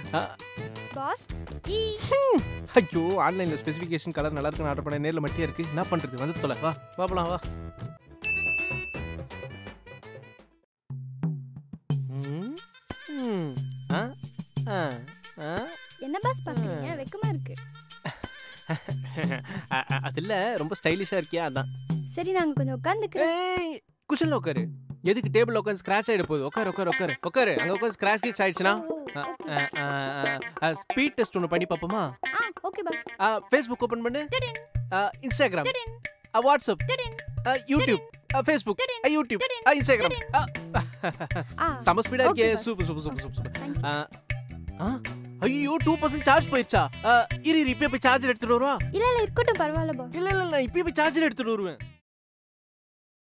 ஆ, pass ஈ ஐயோ ஆன்லைனில் specification colour நல்லா இருக்குன்னு ஆர்டர் பண்ண நேரில் மட்டியா இருக்கு என்ன பண்ணுறது வந்து தொலை வா வா போலாம் வா ம், ம், ஆ, ஆ, ஆ. என்ன பாஸ் பாக்குறீங்க வெக்கமா இருக்கு அ- அ- அது இல்ல ரொம்ப ஸ்டைலிஷாக இருக்கியா அதான் சரி நாங்க கொஞ்சம் உட்காந்துக்கிறோம் ஏய் குஷன்ல உட்காரு எதுக்கு டேபிள் உட்காந்து ஸ்க்ராட்ச் ஆயிட போகுது உட்காரு உட்காரு உட்காரு உட்காரு அங்க உட்காந்து ஸ்க்ராட்ச் கீச் ஆயிடுச்சுன்னா ஸ்பீட் டெஸ்ட் ஒன்று பண்ணி பார்ப்போமா ஆ ஓகே பாஸ் ஃபேஸ்புக் ஓப்பன் பண்ணு டிடின் இன்ஸ்டாகிராம் டிடின் வாட்ஸ்அப் டிடின் யூடியூப் ஃபேஸ்புக் டிடின் யூடியூப் டிடின் இன்ஸ்டாகிராம் ஆ செம ஸ்பீடா Okay, இருக்கே boss. Super super super super Thank you. ஐயோ டூ பர்சன்ட் சார்ஜ் போயிருச்சா ஆ, இரு இரு இப்பயே போய் சார்ஜர் எடுத்துட்டு வருவா இல்ல இல்ல இருக்கட்டும் பரவாயில்ல பாஸ் இல்ல இல்ல நான் இப்பயே போய் சார்ஜர் எடுத்துட்டு வருவேன்